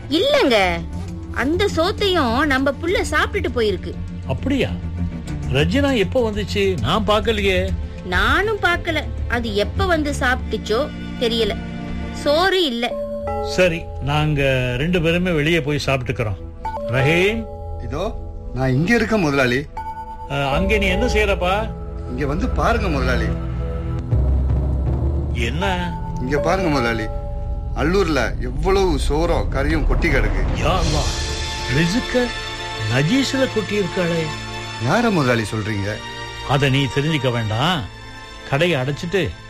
இல்லங்க அந்த சோத்தையும் நம்ம புள்ள சாப்பிட்டுட்டு போயிருக்கு அப்படியா ரஜினா எப்போ வந்துச்சு நான் பார்க்கலையே நானும் பார்க்கல அது எப்ப வந்து சாப்பிட்டுச்சோ தெரியல சோறு இல்ல சரி நாங்க ரெண்டு பேருமே வெளியே போய் சாப்பிட்டுக்கிறோம் ரஹீம் இதோ நான் இங்க இருக்கேன் முதலாளி அஹ், அங்கே நீ என்ன செய்யறப்பா இங்க வந்து பாருங்க முதலாளி என்ன இங்க பாருங்க முதலாளி அல்லூர்ல எவ்வளவு சோறம் கறியும் கொட்டி கிடக்கு யா அல்லாஹ், ரிசுக்க நஜீஸ்ல கொட்டி இருக்காளே யார முதலாளி சொல்றீங்க அதை நீ தெரிஞ்சுக்க வேண்டாம் கடையை அடைச்சிட்டு